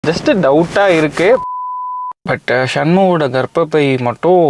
Just டவுட்டாக இருக்கு but ஷண்முவோட கர்ப்பப்பை மட்டும்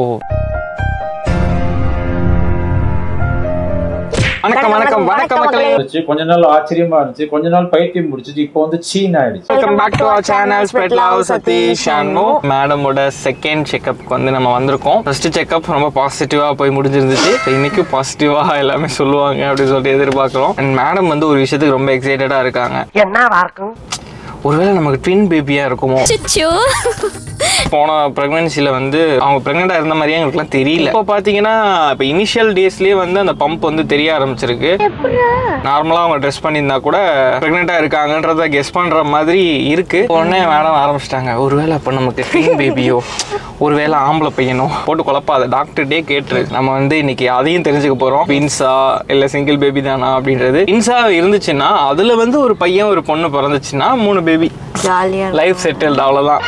வணக்கம் வணக்கம் வணக்கம் மக்களே இருந்துச்சு கொஞ்ச நாள் ஆச்சரியமா இருந்துச்சு கொஞ்ச நாள் பைத்தியம் முடிச்சிச்சு இப்போ வந்து சீன் ஆயிடுச்சு welcome back to our channel spread love Satish Shanmu மேடமோட செகண்ட் செக்அப்க்கு வந்து நம்ம வந்திருக்கோம் ஃபர்ஸ்ட் செக்அப் ரொம்ப பாசிட்டிவா போய் முடிஞ்சிருந்துச்சு So, இன்னைக்கு பாசிட்டிவா எல்லாமே சொல்லுவாங்க அப்படின்னு சொல்லிட்டு எதிர்பார்க்கிறோம் அண்ட் மேடம் வந்து ஒரு விஷயத்துக்கு ரொம்ப எக்ஸைட்டடா இருக்காங்க என்னவா இருக்கும் ஒருவேளை நமக்கு ட்வின் பேபியா இருக்குமோ போன ப்ரெக்னன்சியில் வந்து அவங்க ப்ரெக்னெண்ட்டாக இருந்த மாதிரியே எங்களுக்குலாம் தெரியல இப்போ பார்த்தீங்கன்னா இப்போ இனிஷியல் டேஸ்லேயே வந்து அந்த பம்ப் வந்து தெரிய ஆரம்பிச்சிருக்கு நார்மலாக அவங்க ட்ரெஸ் பண்ணியிருந்தா கூட ப்ரெக்னெண்ட்டாக இருக்காங்கன்றத கெஸ் பண்ணுற மாதிரி இருக்கு உடனே மேடம் ஆரம்பிச்சிட்டாங்க ஒருவேளை அப்போ நமக்கு ட்வின் பேபியோ ஒருவேளை ஆம்பளை பையனோ போட்டு குழப்பாத டாக்டர்டே கேட்டுரு நம்ம வந்து இன்னைக்கு அதையும் தெரிஞ்சுக்க போகிறோம் ட்வின்ஸா இல்லை சிங்கிள் பேபி தானா அப்படின்றது ட்வின்ஸா இருந்துச்சுன்னா அதில் வந்து ஒரு பையன் ஒரு பொண்ணு பிறந்துச்சுன்னா மூணு பேபி ஜாலியா லைஃப் செட்டில்டு அவ்வளோதான்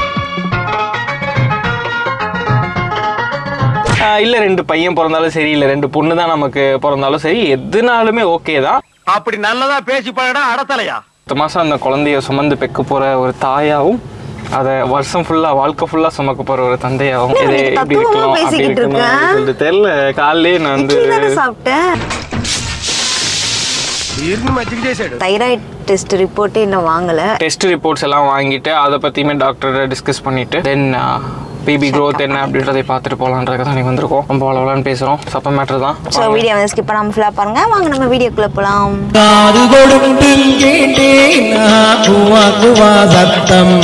இல்லை ரெண்டு பையன் பிறந்தாலும் சரி இல்லை ரெண்டு பொண்ணு தான் நமக்கு பிறந்தாலும் சரி எதுனாலுமே ஓகே தான் அப்படி நல்லதா பேசி பழடா அடத்தலையா பத்து மாதம் அந்த குழந்தைய சுமந்து பெக்க போகிற ஒரு தாயாவும் அதை வருஷம் ஃபுல்லாக வாழ்க்கை ஃபுல்லாக சுமக்க போகிற ஒரு தந்தையாவும் இது இன்னைக்கு எப்படி தத்துவமா இருக்கலாம் அப்படி பேசிக்கிட்டு இருக்கணும் இருக்க? அப்படின்னு சொல்லிட்டு தெரியல காலையிலே நான் வந்து இட்லி தானே சாப்பிட்டேன் இருந்து மச்சிக்கிட்டே சைடு தைராய்டு டெஸ்ட் ரிப்போர்ட் இன்னும் வாங்கல டெஸ்ட் ரிப்போர்ட்ஸ் எல்லாம் வாங்கிட்டு அதை பற்றியுமே டாக்டர் டிஸ்கஸ் பண்ணிட்டு தென் பேபி க்ரோத் என்ன அப்படின்றதை பார்த்துட்டு போகலான்றதுக்கு தான் நீங்கள் வந்திருக்கோம் ரொம்ப வளவலான்னு பேசுகிறோம் சப்ப மேட்ரு தான் ஸோ வீடியோ வந்து ஸ்கிப் பண்ணாம ஃபுல்லாக பாருங்க வாங்க நம்ம வீடியோக்குள்ள போலாம் காது கொடுத்து கேட்டேனா குவா குவா சத்தம்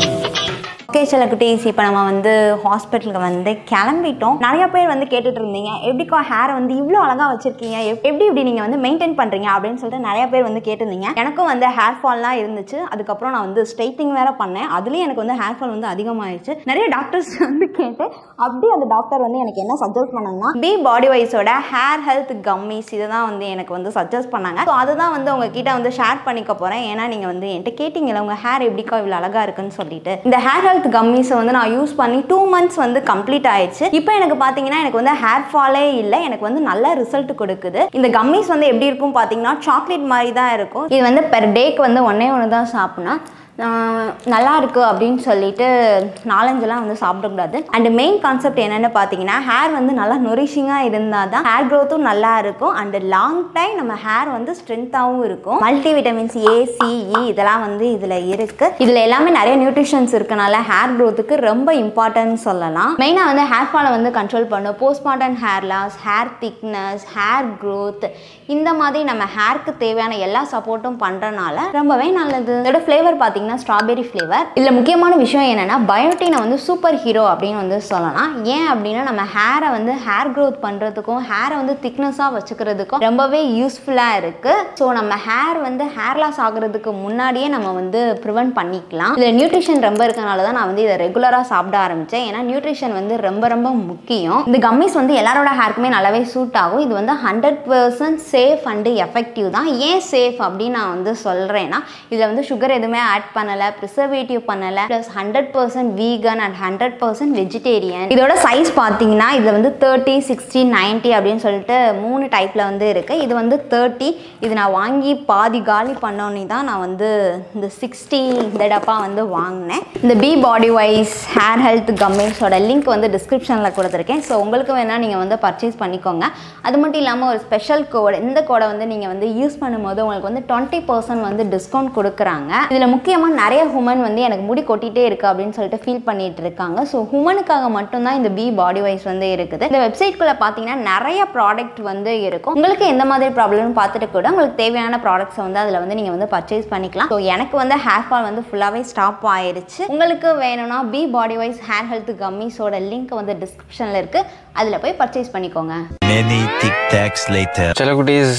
ஓகே சில குட்டீஸ் இப்போ நம்ம வந்து ஹாஸ்பிட்டலுக்கு வந்து கிளம்பிட்டோம் நிறைய பேர் வந்து கேட்டுட்டு இருந்தீங்க எப்படிக்கா ஹேர் வந்து இவ்வளோ அழகாக வச்சிருக்கீங்க எப்- எப்படி இப்படி நீங்கள் வந்து மெயின்டைன் பண்ணுறீங்க அப்படின்னு சொல்லிட்டு நிறைய பேர் வந்து கேட்டிருந்தீங்க எனக்கும் வந்து ஹேர் ஃபால்லாம் இருந்துச்சு அதுக்கப்புறம் நான் வந்து ஸ்ட்ரைட்டிங் வேற பண்ணேன் அதுலேயும் எனக்கு வந்து ஹேர் ஃபால் வந்து அதிகமாகிடுச்சு நிறைய டாக்டர்ஸ் வந்து கேட்டு அப்படி அந்த டாக்டர் வந்து எனக்கு என்ன சஜஸ்ட் பண்ணாங்கன்னா பி பாடி வைஸோட ஹேர் ஹெல்த் கம்மிஸ் இதை தான் வந்து எனக்கு வந்து சஜஸ்ட் பண்ணாங்க ஸோ அதுதான் வந்து உங்ககிட்ட வந்து ஷேர் பண்ணிக்க போகிறேன் ஏன்னா நீங்கள் வந்து என்கிட்ட கேட்டிங்கல்ல உங்கள் ஹேர் எப்படிக்கா இவ்வளோ அழகாக இருக்குன்னு சொல்லிட்டு இந்த ஹேர் ஹெல்த் கம்மிஸை வந்து நான் யூஸ் பண்ணி டூ மந்த்ஸ் வந்து கம்ப்ளீட் ஆயிடுச்சு இப்போ எனக்கு பார்த்தீங்கன்னா எனக்கு வந்து ஹேர் ஃபாலே இல்லை எனக்கு வந்து நல்ல ரிசல்ட் கொடுக்குது இந்த கம்மிஸ் வந்து எப்படி இருக்கும் பார்த்தீங்கன்னா சாக்லேட் மாதிரி தான் இருக்கும் இது வந்து பெர் டேக்கு வந்து ஒன்றே ஒன்று தான் சாப்பிட்ணும் ஆஹ் நல்லா இருக்கு அப்படின்னு சொல்லிட்டு நாலஞ்செல்லாம் வந்து சாப்பிடக்கூடாது அண்ட் மெயின் கான்செப்ட் என்னென்னு பார்த்தீங்கன்னா ஹேர் வந்து நல்லா நொரிஷிங்காக இருந்தால் தான் ஹேர் க்ரோத்தும் நல்லா இருக்கும் அண்ட் லாங் டைம் நம்ம ஹேர் வந்து ஸ்ட்ரென்த்தாகவும் இருக்கும் மல்டி விட்டமின்ஸ் ஏ சிஇ இதெல்லாம் வந்து இதில் இருக்கு இதில் எல்லாமே நிறைய நியூட்ரிஷன்ஸ் இருக்கனால ஹேர் க்ரோத்துக்கு ரொம்ப இம்பார்ட்டன்ட் சொல்லலாம் மெயினாக வந்து ஹேர் ஃபாலை வந்து கண்ட்ரோல் பண்ணும் postpartum hair loss hair thickness hair growth இந்த மாதிரி நம்ம ஹேருக்கு தேவையான எல்லா சப்போர்ட்டும் பண்ணுறனால ரொம்பவே நல்லது இதோட ஃப்ளேவர் பார்த்தீங்கன்னா ஸ்ட்ராபெரி ஃப்ளேவர் இதில் முக்கியமான விஷயம் என்னென்னா பயோட்டினை வந்து சூப்பர் ஹீரோ அப்படின்னு வந்து சொல்லலாம் ஏன் அப்படின்னா நம்ம ஹேரை வந்து ஹேர் க்ரோத் பண்ணுறதுக்கும் ஹேரை வந்து திக்னஸாக வச்சுக்கிறதுக்கும் ரொம்பவே யூஸ்ஃபுல்லாக இருக்குது ஸோ நம்ம ஹேர் வந்து ஹேர் லாஸ் ஆகுறதுக்கு முன்னாடியே நம்ம வந்து ப்ரிவென்ட் பண்ணிக்கலாம் இதில் நியூட்ரிஷன் ரொம்ப இருக்கனால தான் நான் வந்து இதை ரெகுலராக சாப்பிட ஆரம்பித்தேன் ஏன்னா நியூட்ரிஷன் வந்து ரொம்ப ரொம்ப முக்கியம் இந்த கம்மிஸ் வந்து எல்லாரோட ஹேருக்குமே நல்லாவே சூட் ஆகும் இது வந்து hundred percent safe and effective தான் ஏன் சேஃப் அப்படின்னு நான் வந்து சொல்கிறேன்னா இதில் வந்து சுகர் எதுவுமே ஆட் பண்ணலை ப்ரிசர்வேட்டிவ் பண்ணலை plus hundred percent vegan and hundred percent vegetarian இதோட சைஸ் பார்த்தீங்கன்னா இதில் வந்து தேர்ட்டி சிக்ஸ்டி நைன்ட்டி அப்படின்னு சொல்லிட்டு மூணு டைப்பில் வந்து இருக்குது இது வந்து தேர்ட்டி இது நான் வாங்கி பாதி காலி பண்ணோன்னே தான் நான் வந்து இந்த சிக்ஸ்டி இந்த டப்பா வந்து வாங்கினேன் இந்த be body wise hair health கம்மிஸோட லிங்க் வந்து டிஸ்கிரிப்ஷனில் கொடுத்துருக்கேன் ஸோ உங்களுக்கு வேணால் நீங்கள் வந்து பர்ச்சேஸ் பண்ணிக்கோங்க அது மட்டும் இல்லாமல் ஒரு ஸ்பெஷல் கோட் இந்த கோடை வந்து நீங்கள் வந்து யூஸ் பண்ணும்போது உங்களுக்கு வந்து டுவெண்ட்டி பர்சன்ட் வந்து டிஸ்கவுண்ட் கொடுக்குறாங்க இதில் முக்கியமாக நிறைய ஹுமன் வந்து எனக்கு முடி கொட்டிகிட்டே இருக்குது அப்படின்னு சொல்லிட்டு ஃபீல் பண்ணிட்டு இருக்காங்க ஸோ ஹுமனுக்காக மட்டும்தான் இந்த பி பாடி வைஸ் வந்து இருக்குது இந்த வெப்சைட்குள்ளே பார்த்தீங்கன்னா நிறைய ப்ராடக்ட் வந்து இருக்கும் உங்களுக்கு எந்த மாதிரி ப்ராப்ளம்னு பார்த்துட்டு கூட உங்களுக்கு தேவையான ப்ராடக்ட்ஸை வந்து அதில் வந்து நீங்கள் வந்து பர்ச்சேஸ் பண்ணிக்கலாம் ஸோ எனக்கு வந்து ஹேர் ஃபால் வந்து ஃபுல்லாகவே ஸ்டாப் ஆயிருச்சு உங்களுக்கு வேணும்னா be body wise hair health கம்மிஸோட லிங்க் வந்து டிஸ்கிரிப்ஷனில் இருக்குது அதில் போய் பர்ச்சேஸ் பண்ணிக்கோங்க Many tic tacs later. சில குட்டீஸ்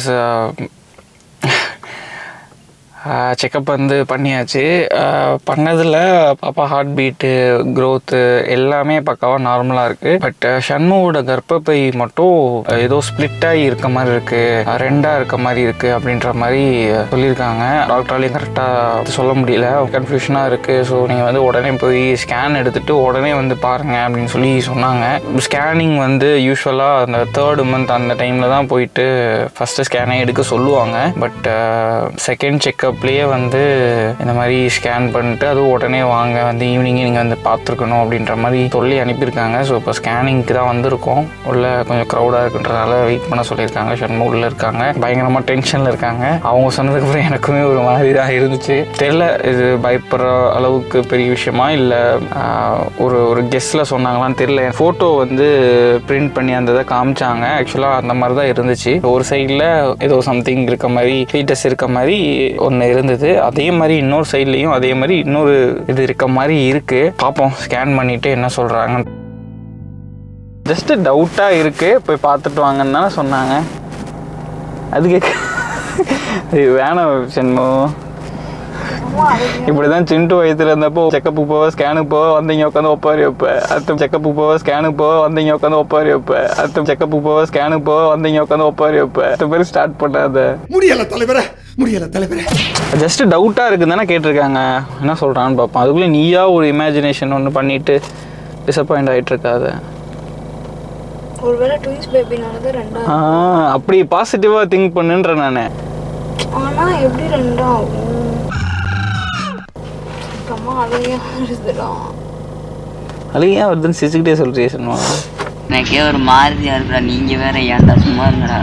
செக்கப் வந்து பண்ணியாச்சு அஹ், பண்ணதுல பாப்பா ஹார்ட் பீட்டு க்ரோத்து எல்லாமே பக்காவாக நார்மலாக இருக்குது பட் ஷண்முவோட கர்ப்பப்பை மட்டும் ஏதோ ஸ்ப்ளிட் ஆகி இருக்க மாதிரி இருக்குது ரெண்டாக இருக்க மாதிரி இருக்குது அப்படின்ற மாதிரி சொல்லியிருக்காங்க டாக்டராலையும் கரெக்டாக சொல்ல முடியல கன்ஃபியூஷனாக இருக்குது ஸோ நீங்கள் வந்து உடனே போய் ஸ்கேன் எடுத்துட்டு உடனே வந்து பாருங்க அப்படின்னு சொல்லி சொன்னாங்க ஸ்கேனிங் வந்து யூஸ்வலாக அந்த தேர்டு மந்த் அந்த டைமில் தான் போயிட்டு ஃபஸ்ட்டு ஸ்கேனே எடுக்க சொல்லுவாங்க பட் செகண்ட் செக்கப் வரப்பலேயே வந்து இந்த மாதிரி ஸ்கேன் பண்ணிட்டு அது உடனே வாங்க வந்து ஈவினிங்கே நீங்கள் வந்து பார்த்துருக்கணும் அப்படின்ற மாதிரி சொல்லி அனுப்பியிருக்காங்க ஸோ இப்போ ஸ்கேனிங்க்கு தான் வந்திருக்கோம் உள்ள கொஞ்சம் க்ரௌடாக இருக்குன்றனால வெயிட் பண்ண சொல்லியிருக்காங்க ஷண்முக உள்ள இருக்காங்க பயங்கரமாக டென்ஷனில் இருக்காங்க அவங்க சொன்னதுக்கப்புறம் எனக்குமே ஒரு மாதிரி தான் இருந்துச்சு தெரில இது பயப்படுற அளவுக்கு பெரிய விஷயமா இல்லை ஒரு ஒரு கெஸ்ட்டில் சொன்னாங்களான்னு தெரில ஃபோட்டோ வந்து பிரிண்ட் பண்ணி அந்த இதை காமிச்சாங்க ஆக்சுவலாக அந்த மாதிரி தான் இருந்துச்சு ஒரு சைடில் ஏதோ சம்திங் இருக்க மாதிரி ஃபீட்டஸ் இருக்க மாதிரி ஒன்று இருந்தது அதே மாதிரி இன்னொரு சைட்லேயும் அதே மாதிரி இன்னொரு இது இருக்க மாதிரி இருக்குது பார்ப்போம் ஸ்கேன் பண்ணிவிட்டு என்ன சொல்கிறாங்க ஜஸ்ட் டவுட்டாக இருக்குது போய் பார்த்துட்டு வாங்கன்னு தானே சொன்னாங்க அது கேட்க அது வேணாம் சென்மோ இப்படி தான் சிண்டு வயசுல இருந்தப்போ செக்கப்புக்கு போக ஸ்கேனுக்கு போக வந்தீங்க உட்காந்து ஒப்பாரி வைப்பேன் அடுத்த செக்கப்புக்கு போக ஸ்கேனுக்கு போக வந்தீங்க உட்காந்து ஒப்பாரி வைப்பேன் அடுத்த செக்கப்புக்கு போக ஸ்கேனுக்கு போக வந்தீங்க உட்காந்து ஒப்பாரி வைப்பேன் அடுத்த பேர் ஸ்டார்ட் பண்ணாத முடியல தலைவரே முடியல தலைவரே ஜஸ்ட் டவுட்டாக இருக்குன்னு தானே கேட்டிருக்காங்க என்ன சொல்கிறான்னு பார்ப்போம் அதுக்குள்ளே நீயா ஒரு இமேஜினேஷன் ஒன்று பண்ணிட்டு டிசப்பாயிண்ட் ஆகிட்டு இருக்காத ஒருவேளை ட்வின்ஸ் பேபினால தான் ரெண்டா ஆ அப்படி பாசிட்டிவாக திங்க் பண்ணுன்ற நான் ஆனா எப்படி ரெண்டா ஆகும் அம்மா அதையா இருக்குடா அது ஏன் வருதுன்னு சிரிச்சுக்கிட்டே சொல்றியே சொன்னா எனக்கே ஒரு மாதிரியா இருக்குடா நீங்க வேற ஏன்டா சும்மா இருங்கடா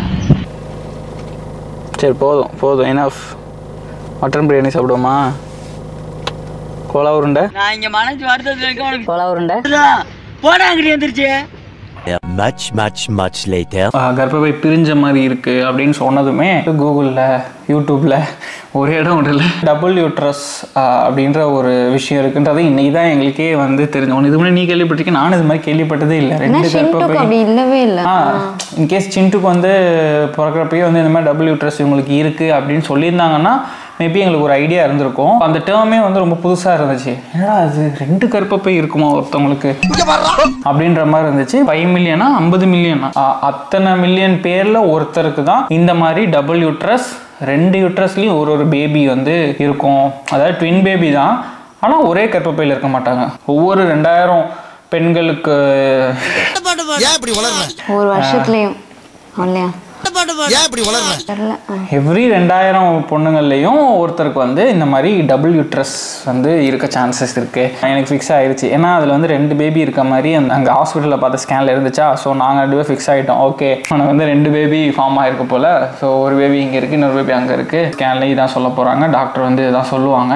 சரி போதும் போதும் எனஃப் மட்டன் பிரியாணி சாப்பிடுவோமா கோலா உருண்டை நான் இங்க மனசு வருத்தத்துல இருக்க உனக்கு கொலை உருண்டை போடா அங்கிட்டு வந்துருச்சு Much, much, much later. ஆஹ் கர்ப்பப்பை பிரிஞ்ச மாதிரி இருக்கு அப்படின்னு சொன்னதுமே கூகுளில் யூடியூப்ல ஒரு இடம் விடல டபுள் யூட்ரஸ் அப்படின்ற ஒரு விஷயம் இருக்குன்றது இன்னைக்கு தான் எங்களுக்கே வந்து தெரிஞ்சு ஒன்று இது முன்னாடி நீ கேள்விப்பட்டிருக்கேன் நானும் இது மாதிரி கேள்விப்பட்டதே இல்லை ரெண்டு ஷின்டுக்கு அப்படி இல்லவே இல்லை ஆ இன்கேஸ் சின்ட்டுக்கு வந்து பிறக்கிறப்பயே வந்து இந்த மாதிரி டபுள் யூட்ரஸ் இவங்களுக்கு இருக்கு அப்படின்னு சொல்லியிருந்தாங்கன்னா மேபி எங்களுக்கு ஒரு ஐடியா இருந்திருக்கும் அந்த டேர்மே வந்து ரொம்ப புதுசாக இருந்துச்சு என்னடா அது ரெண்டு கற்பப்பை இருக்குமா ஒருத்தவங்களுக்கு அப்படின்ற மாதிரி இருந்துச்சு ஃபைவ் மில்லியனா ஐம்பது மில்லியனா அத்தனை மில்லியன் பேர்ல ஒருத்தருக்கு தான் இந்த மாதிரி டபுள் யூட்ரஸ் ரெண்டு யூட்ரஸ்லயும் ஒரு ஒரு பேபி வந்து இருக்கும் அதாவது ட்வின் பேபி தான் ஆனால் ஒரே கற்பப்பையில் இருக்க மாட்டாங்க ஒவ்வொரு ரெண்டாயிரம் பெண்களுக்கு ஏன் இப்படி வளர்ற ஒரு வருஷத்துலயும் இல்லையா ஏன் இப்படி வளர்ற தெரியல ஆ. எவ்ரி ரெண்டாயிரம் பொண்ணுங்கள்லையும் ஒருத்தருக்கு வந்து இந்த மாதிரி டபுள் யூட்ரஸ் வந்து இருக்க சான்சஸ் இருக்கு எனக்கு ஃபிக்ஸ் ஆயிருச்சு ஏன்னா அதில் வந்து ரெண்டு பேபி இருக்க மாதிரி அந்த அங்கே ஹாஸ்பிட்டலில் பார்த்த ஸ்கேனில் இருந்துச்சா ஸோ நாங்கள் ரெண்டு பேர் ஃபிக்ஸ் ஆகிட்டோம் ஓகே உனக்கு வந்து ரெண்டு பேபி ஃபார்ம் ஆயிருக்கு போல் ஸோ ஒரு பேபி இங்கே இருக்குது இன்னொரு பேபி அங்கே இருக்குது ஸ்கேன்லேயும் இதான் சொல்ல போகிறாங்க டாக்டர் வந்து இதான் சொல்லுவாங்க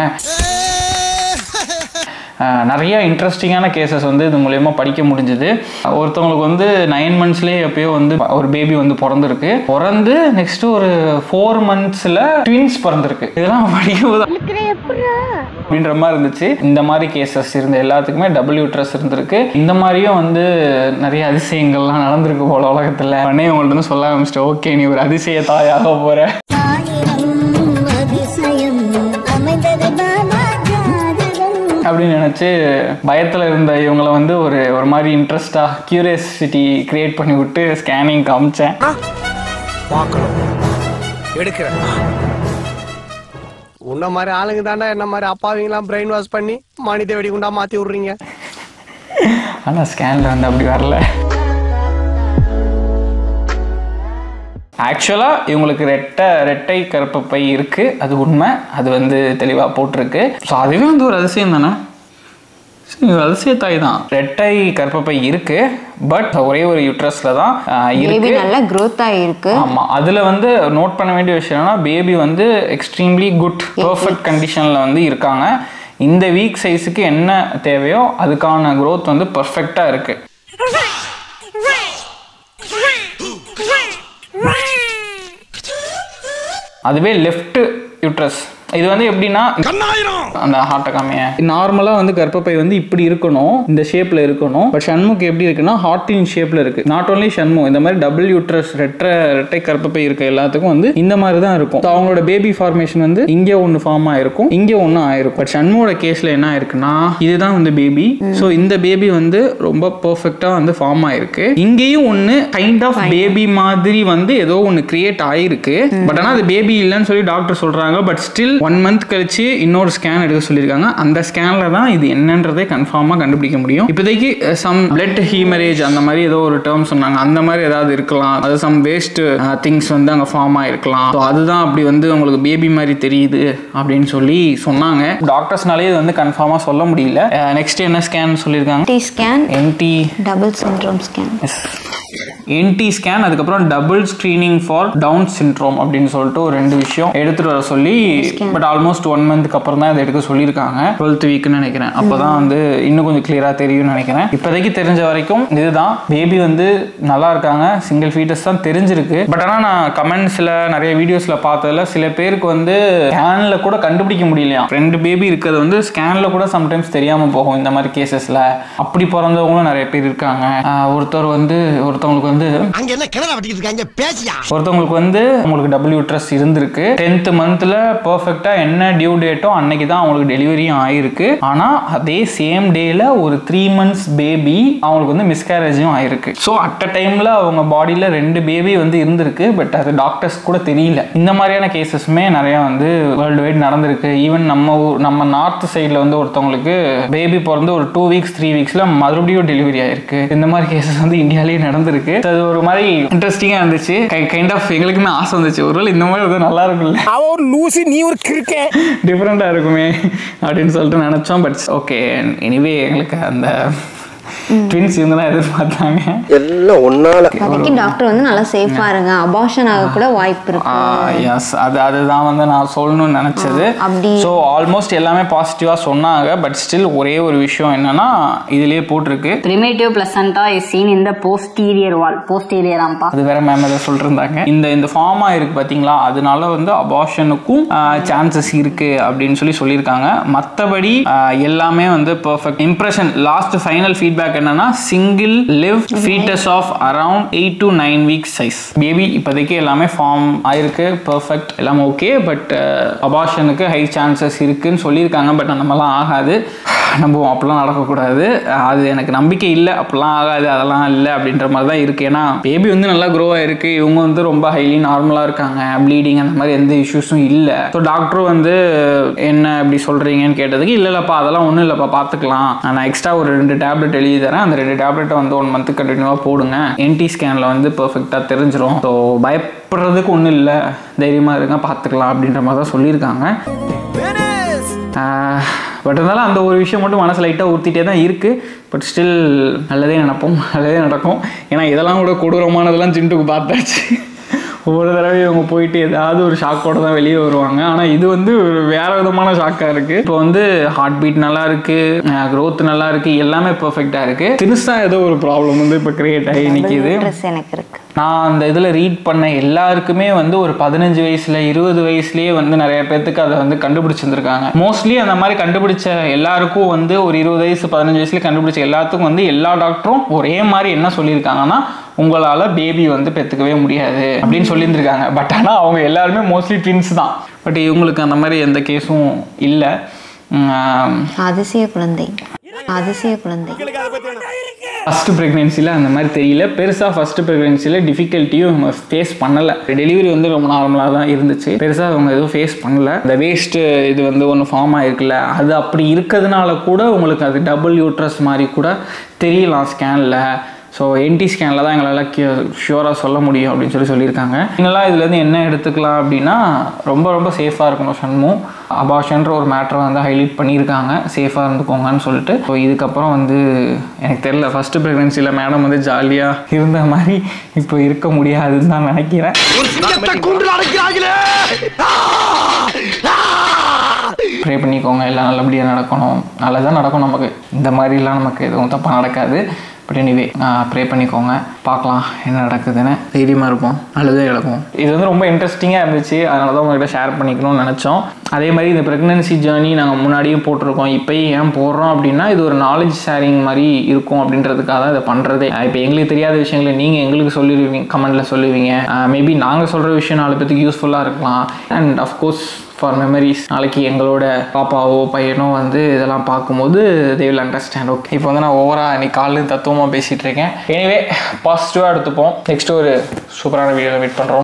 அஹ் நிறைய இன்ட்ரெஸ்டிங்கான கேசஸ் வந்து இது மூலயமா படிக்க முடிஞ்சுது ஒருத்தவங்களுக்கு வந்து நைன் மந்த்ஸ்லேயே எப்பயோ வந்து ஒரு பேபி வந்து பிறந்திருக்கு பிறந்து நெக்ஸ்ட் ஒரு ஃபோர் மந்த்ஸில் ட்வின்ஸ் பிறந்திருக்கு இதெல்லாம் படிக்கும்போது அப்படின்ற மாதிரி இருந்துச்சு இந்த மாதிரி கேசஸ் இருந்த எல்லாத்துக்குமே டபுள் யூட்ரஸ் இருந்திருக்கு இந்த மாதிரியும் வந்து நிறைய அதிசயங்கள்லாம் நடந்திருக்கு போல உலகத்தில் உடனே உங்கள்ட்ட வந்து சொல்ல ஆரம்பிச்சிட்டு ஓகே நீ ஒரு அதிசய தாயாக போற அப்படின்னு நினச்சி பயத்தில் இருந்த இவங்களை வந்து ஒரு ஒரு மாதிரி இன்ட்ரெஸ்டாக கியூரியாசிட்டி கிரியேட் பண்ணி விட்டு ஸ்கேனிங் காமிச்சேன் பார்க்கணும் எடுக்கிறேன் உன்ன மாதிரி ஆளுங்க தாண்டா என்ன மாதிரி அப்பாவிங்களாம் பிரெயின் வாஷ் பண்ணி மனித வெடிகுண்டா மாத்தி விடுறீங்க ஆனால் ஸ்கேனில் வந்து அப்படி வரல ஆக்சுவலாக இவங்களுக்கு ரெட்டை ரெட்டை கருப்பப்பை இருக்குது அது உண்மை அது வந்து தெளிவாக போட்டிருக்கு ஸோ அதுவே வந்து ஒரு அதிசயம் தானே சரி, ஒரு அதிசயத்தாய் தான் ரெட்டை கருப்பப்பை இருக்கு பட் ஒரே ஒரு யூட்ரஸில் தான் ஆஹ், பேபி இருக்கு நல்லா growth ஆகிருக்கு ஆமாம் அதில் வந்து நோட் பண்ண வேண்டிய விஷயம்னா பேபி வந்து எக்ஸ்ட்ரீம்லி குட் பர்ஃபெக்ட் கண்டிஷனில் வந்து இருக்காங்க இந்த வீக் சைஸுக்கு என்ன தேவையோ அதுக்கான growth வந்து பர்ஃபெக்டாக இருக்குது அதுவே லெஃப்ட் யூட்ரஸ் இது வந்து எப்படின்னா அந்த ஹார்ட்டை காமிய நார்மலாக வந்து கர்ப்பப்பை வந்து இப்படி இருக்கணும் இந்த ஷேப்பில் இருக்கணும் பட் ஷண்முக்கு எப்படி இருக்குன்னா ஹார்ட்டின் ஷேப்பில் இருக்கு நாட் ஓன்லி ஷண்மு இந்த மாதிரி டபுள் யூட்ரஸ் ரெட்டை ரெட்டை கர்ப்பப்பை இருக்க எல்லாத்துக்கும் வந்து இந்த மாதிரி தான் இருக்கும் So, அவங்களோட பேபி ஃபார்மேஷன் வந்து இங்கே ஒன்று ஃபார்ம் ஆயிருக்கும் இங்கே ஒன்று ஆயிருக்கும் பட் ஷண்முவோட கேஸில் என்ன ஆயிருக்குன்னா இதுதான் வந்து பேபி ஸோ இந்த பேபி வந்து ரொம்ப பர்ஃபெக்டாக வந்து ஃபார்ம் ஆயிருக்கு இங்கேயும் ஒன்று கைண்ட் ஆஃப் பேபி மாதிரி வந்து ஏதோ ஒன்று கிரியேட் ஆயிருக்கு பட் ஆனால் அது பேபி இல்லைன்னு சொல்லி டாக்டர் சொல்றாங்க பட் ஸ்டில் ஒன் மந்த் கழிச்சு இன்னொரு ஸ்கேன் எடுக்க சொல்லியிருக்காங்க அந்த ஸ்கேனில் தான் இது என்னன்றதை கன்ஃபார்மாக கண்டுபிடிக்க முடியும் இப்போதைக்கு சம் பிளட் ஹீமரேஜ் அந்த மாதிரி ஏதோ ஒரு டேர்ம் சொன்னாங்க அந்த மாதிரி ஏதாவது இருக்கலாம் அது சம் வேஸ்ட் திங்ஸ் வந்து அங்கே ஃபார்ம் ஆயிருக்கலாம் ஸோ அதுதான் அப்படி வந்து உங்களுக்கு பேபி மாதிரி தெரியுது அப்படின்னு சொல்லி சொன்னாங்க டாக்டர்ஸ்னாலே இது வந்து கன்ஃபார்மாக சொல்ல முடியல நெக்ஸ்ட் என்ன ஸ்கேன் சொல்லியிருக்காங்க T scan NT double syndrome scan NT scan அதுக்கப்புறம் double screening for Down syndrome அப்படின்னு சொல்லிட்டு ஒரு ரெண்டு விஷயம் எடுத்துட்டு வர சொல்லி பட் ஆல்மோஸ்ட் ஒன் மந்த்க்கு அப்புறம் தான் இதை எடுக்க சொல்லியிருக்காங்க டுவெல்த் வீக்னு நினைக்கிறேன் அப்போ தான் வந்து இன்னும் கொஞ்சம் கிளியராக தெரியும்னு நினைக்கிறேன் இப்போதைக்கு தெரிஞ்ச வரைக்கும் இதுதான் பேபி வந்து நல்லா இருக்காங்க சிங்கிள் ஃபீட்டஸ் தான் தெரிஞ்சிருக்கு பட் ஆனால் நான் கமெண்ட்ஸில் நிறைய வீடியோஸில் பார்த்ததுல சில பேருக்கு வந்து ஸ்கேனில் கூட கண்டுபிடிக்க முடியலையா ரெண்டு பேபி இருக்கிறது வந்து ஸ்கேனில் கூட சம்டைம்ஸ் தெரியாமல் போகும் இந்த மாதிரி கேசஸில் அப்படி பிறந்தவங்களும் நிறைய பேர் இருக்காங்க ஆஹ் ஒருத்தர் வந்து ஒருத்தவங்களுக்கு வந்து அங்க என்ன கிணறு வெட்டிக்கிட்டு இருக்காங்க பேசியா ஒருத்தவங்களுக்கு வந்து உங்களுக்கு டபிள்யூ ட்ரஸ் இருந்திருக்கு டென்த் மந்த்ல பெர்ஃபெக்டா என்ன டியூ டேட்டோ அன்னைக்கு தான் அவங்களுக்கு டெலிவரியும் ஆயிருக்கு ஆனா அதே சேம் டேல ஒரு த்ரீ மந்த்ஸ் பேபி அவங்களுக்கு வந்து மிஸ்கேரேஜும் ஆயிருக்கு ஸோ அட் அ டைம்ல அவங்க பாடியில ரெண்டு பேபி வந்து இருந்திருக்கு பட் அது டாக்டர்ஸ் கூட தெரியல இந்த மாதிரியான கேசஸுமே நிறைய வந்து வேர்ல்டு வைட் நடந்திருக்கு ஈவன் நம்ம ஊர் நம்ம நார்த் சைடில் வந்து ஒருத்தவங்களுக்கு பேபி பிறந்து ஒரு டூ வீக்ஸ் த்ரீ வீக்ஸ்ல மறுபடியும் டெலிவரி ஆயிருக்கு இந்த மாதிரி கேசஸ் வந்து இந்தியாலேயே நடந்திருக்கு So, அது ஒரு மாதிரி இன்ட்ரெஸ்டிங்காக இருந்துச்சு கைண்ட் ஆஃப் எங்களுக்குமே ஆசை வந்துச்சு ஒருவேளை இந்த மாதிரி வந்து நல்லா இருக்கும்ல அவ ஒரு லூசி நீ ஒரு கிறுக்க டிஃப்ரெண்ட்டாக இருக்குமே அப்படின்னு சொல்லிட்டு நினச்சோம் பட் ஓகே எனிவே எங்களுக்கு அந்த ட்வின்ஸ் இவங்க தான் எதிர்பார்த்தாங்க எல்லாம் ஒன்னால அதுக்கு டாக்டர் வந்து நல்லா சேஃபா இருங்க அபார்ஷன் ஆக கூட வாய்ப்பு இருக்கு எஸ் அது அதுதான் வந்து நான் சொல்லணும்னு நினச்சது அப்படி ஸோ ஆல்மோஸ்ட் எல்லாமே பாசிட்டிவாக சொன்னாங்க பட் ஸ்டில் ஒரே ஒரு விஷயம் என்னன்னா இதுலேயே போட்டிருக்கு primitive placenta is seen in the posterior wall posterior ஆம்பா அது வேற மேம் ஏதோ சொல்லிருந்தாங்க இந்த இந்த ஃபார்மா இருக்கு பாத்தீங்களா அதனால வந்து அபார்ஷனுக்கும் சான்சஸ் இருக்கு அப்படின்னு சொல்லி சொல்லியிருக்காங்க மற்றபடி எல்லாமே வந்து perfect impression last final feedback என்னன்னா single live fetus of around eight to nine weeks size baby இப்போதைக்கு எல்லாமே ஃபார்ம் ஆயிருக்கு பெர்ஃபெக்ட் எல்லாம் ஓகே பட் அபார்ஷனுக்கு ஹை சான்சஸ் இருக்குன்னு சொல்லியிருக்காங்க பட் அந்த மாதிரிலாம் ஆகாது நம்புவோம் அப்படிலாம் நடக்கக்கூடாது அது எனக்கு நம்பிக்கை இல்லை அப்படிலாம் ஆகாது அதெல்லாம் இல்லை அப்படின்ற மாதிரி தான் இருக்குது ஏன்னா பேபி வந்து நல்லா க்ரோ ஆயிருக்கு இவங்க வந்து ரொம்ப ஹைலி நார்மலாக இருக்காங்க ப்ளீடிங் அந்த மாதிரி எந்த இஷ்யூஸும் இல்லை ஸோ டாக்டரும் வந்து என்ன இப்படி சொல்கிறீங்கன்னு கேட்டதுக்கு இல்லை இல்லைப்பா அதெல்லாம் ஒன்றும் இல்லைப்பா பார்த்துக்கலாம் நான் எக்ஸ்ட்ரா ஒரு ரெண்டு டேப்லெட் எழுதி தரேன் அந்த ரெண்டு டேப்லெட்டை வந்து ஒன் மந்த்து கண்டினியூவாக போடுங்க என்டி ஸ்கேனில் வந்து பெர்ஃபெக்டாக தெரிஞ்சிரும் ஸோ பயப்படுறதுக்கு ஒன்றும் இல்லை தைரியமாக இருங்க பார்த்துக்கலாம் அப்படின்ற மாதிரி தான் சொல்லியிருக்காங்க பட் இருந்தாலும் அந்த ஒரு விஷயம் மட்டும் மனசு லைட்டாக ஊற்றிட்டே தான் இருக்குது பட் ஸ்டில் நல்லதே நினைப்போம் நல்லதே நடக்கும் ஏன்னா இதெல்லாம் கூட கொடூரமானதெல்லாம் சிண்டுக்கு பார்த்தாச்சு ஒவ்வொரு தடவை இவங்க போயிட்டு ஏதாவது ஒரு ஷாக்கோட தான் வெளியே வருவாங்க ஆனால் இது வந்து ஒரு வேற விதமான ஷாக்காக இருக்குது இப்போ வந்து ஹார்ட் பீட் நல்லா இருக்குது க்ரோத் நல்லா இருக்குது எல்லாமே பெர்ஃபெக்டாக இருக்குது தினுசாக ஏதோ ஒரு ப்ராப்ளம் வந்து இப்போ கிரியேட் ஆகி நிற்கிது ட்ரெஸ் எனக்கு இருக்கு நான் அந்த இதில் ரீட் பண்ண எல்லாருக்குமே வந்து ஒரு பதினஞ்சு வயசுல இருபது வயசுலயே வந்து நிறைய பேர்த்துக்கு அதை வந்து கண்டுபிடிச்சிருந்துருக்காங்க மோஸ்ட்லி அந்த மாதிரி கண்டுபிடிச்ச எல்லாருக்கும் வந்து ஒரு இருபது வயசு பதினஞ்சு வயசுல கண்டுபிடிச்ச எல்லாத்துக்கும் வந்து எல்லா டாக்டரும் ஒரே மாதிரி என்ன சொல்லியிருக்காங்கன்னா உங்களால் பேபி வந்து பெற்றுக்கவே முடியாது அப்படின்னு சொல்லியிருந்திருக்காங்க பட் ஆனால் அவங்க எல்லாருமே மோஸ்ட்லி ட்வின்ஸ் தான் பட் இவங்களுக்கு அந்த மாதிரி எந்த கேஸும் இல்லை அதிசய குழந்தை அதிசய குழந்தை ஃபஸ்ட்டு ப்ரெக்னென்சியில் அந்த மாதிரி தெரியல பெருசாக ஃபஸ்ட்டு ப்ரெக்னென்சியில் டிஃபிகல்ட்டியும் இவங்க ஃபேஸ் பண்ணலை டெலிவரி வந்து ரொம்ப நார்மலாக தான் இருந்துச்சு பெருசாக அவங்க எதுவும் ஃபேஸ் பண்ணல இந்த வேஸ்ட்டு இது வந்து ஒன்று ஃபார்ம் ஆயிருக்குல்ல அது அப்படி இருக்கிறதுனால கூட உங்களுக்கு அது டபுள் யூட்ரஸ் மாதிரி கூட தெரியலாம் ஸ்கேனில் ஸோ என்டி ஸ்கேனில் தான் எங்களால் ஷியூராக சொல்ல முடியும் அப்படின்னு சொல்லி சொல்லியிருக்காங்க இன்னெல்லாம் இதுலேருந்து என்ன எடுத்துக்கலாம் அப்படின்னா ரொம்ப ரொம்ப சேஃபாக இருக்கணும் சண்மும் அபாஷன்ற ஒரு மேட்ரை வந்து ஹைலைட் பண்ணியிருக்காங்க சேஃபாக இருந்துக்கோங்கன்னு சொல்லிட்டு ஸோ இதுக்கப்புறம் வந்து எனக்கு தெரியல ஃபஸ்ட்டு ப்ரெக்னென்சியில் மேடம் வந்து ஜாலியாக இருந்த மாதிரி இப்போ இருக்க முடியாதுன்னு தான் நினைக்கிறேன் ப்ரே பண்ணிக்கோங்க எல்லாம் நல்லபடியாக நடக்கணும் நல்லதாக நடக்கும் நமக்கு இந்த மாதிரிலாம் நமக்கு எதுவும் தப்பாக நடக்காது பட் எனிவே ப்ரே பண்ணிக்கோங்க பார்க்கலாம் என்ன நடக்குதுன்னு தைரியமாக இருப்போம் நல்லதே நடக்கும் இது வந்து ரொம்ப இன்ட்ரெஸ்டிங்காக இருந்துச்சு அதனால தான் உங்கள்கிட்ட ஷேர் பண்ணிக்கணும்னு நினச்சோம் அதே மாதிரி இந்த ப்ரெக்னன்சி ஜேர்னி நாங்கள் முன்னாடியும் போட்டிருக்கோம் இப்போயும் ஏன் போடுறோம் அப்படின்னா இது ஒரு நாலேஜ் ஷேரிங் மாதிரி இருக்கும் அப்படின்றதுக்காக தான் இதை பண்ணுறதே இப்போ எங்களுக்கு தெரியாத விஷயங்களை நீங்கள் எங்களுக்கு சொல்லிடுவீங்க கமெண்ட்டில் சொல்லுவீங்க மேபி நாங்கள் சொல்கிற விஷயம் நாலு பேத்துக்கு யூஸ்ஃபுல்லாக இருக்கலாம் அண்ட் அஃப்கோர்ஸ் ஃபார் மெமரிஸ் நாளைக்கு எங்களோட பாப்பாவோ பையனோ வந்து இதெல்லாம் பார்க்கும்போது தே வில் அண்டர்ஸ்டாண்ட் ஓகே இப்போ வந்து நான் ஓவராக இன்னைக்கு காலையில் தத்துவமாக பேசிகிட்டு இருக்கேன் எனிவே பாசிட்டிவாக எடுத்துப்போம் நெக்ஸ்ட் ஒரு சூப்பரான வீடியோவில் மீட் பண்ணுறோம்